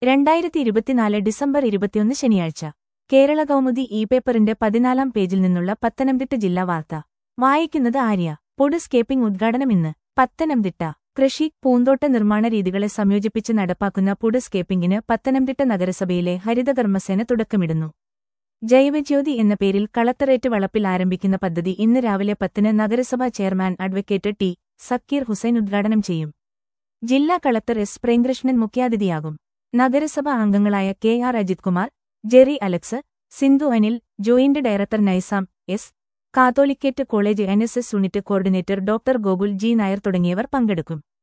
രണ്ടായിരത്തി ഇരുപത്തിനാല് ഡിസംബർ ഇരുപത്തിയൊന്ന് ശനിയാഴ്ച കേരള കൗമുദി ഇ പേപ്പറിന്റെ പതിനാലാം പേജിൽ നിന്നുള്ള പത്തനംതിട്ട ജില്ലാ വാർത്ത വായിക്കുന്നത് ആര്യ പൊട് സ്കേപ്പിംഗ് ഉദ്ഘാടനം ഇന്ന് പത്തനംതിട്ട കൃഷി പൂന്തോട്ട നിർമ്മാണ രീതികളെ സംയോജിപ്പിച്ച് നടപ്പാക്കുന്ന പുഡ് സ്കേപ്പിംഗിന് പത്തനംതിട്ട നഗരസഭയിലെ ഹരിതകർമ്മസേന തുടക്കമിടുന്നു ജൈവജ്യോതി എന്ന പേരിൽ കളക്ടറേറ്റ് വളപ്പിൽ ആരംഭിക്കുന്ന പദ്ധതി ഇന്ന് രാവിലെ പത്തിന് നഗരസഭാ chairman advocate T Sakeer Hussain ഉദ്ഘാടനം ചെയ്യും ജില്ലാ കളക്ടർ എസ് പ്രേംകൃഷ്ണൻ മുഖ്യാതിഥിയാകും നഗരസഭാ അംഗങ്ങളായ കെ ആർ അജിത് കുമാർ Jerry Alex Sindhu Anil joint director Naizam S Catholicate college N S S unit coordinator doctor Gokul G Nair തുടങ്ങിയവർ പങ്കെടുക്കും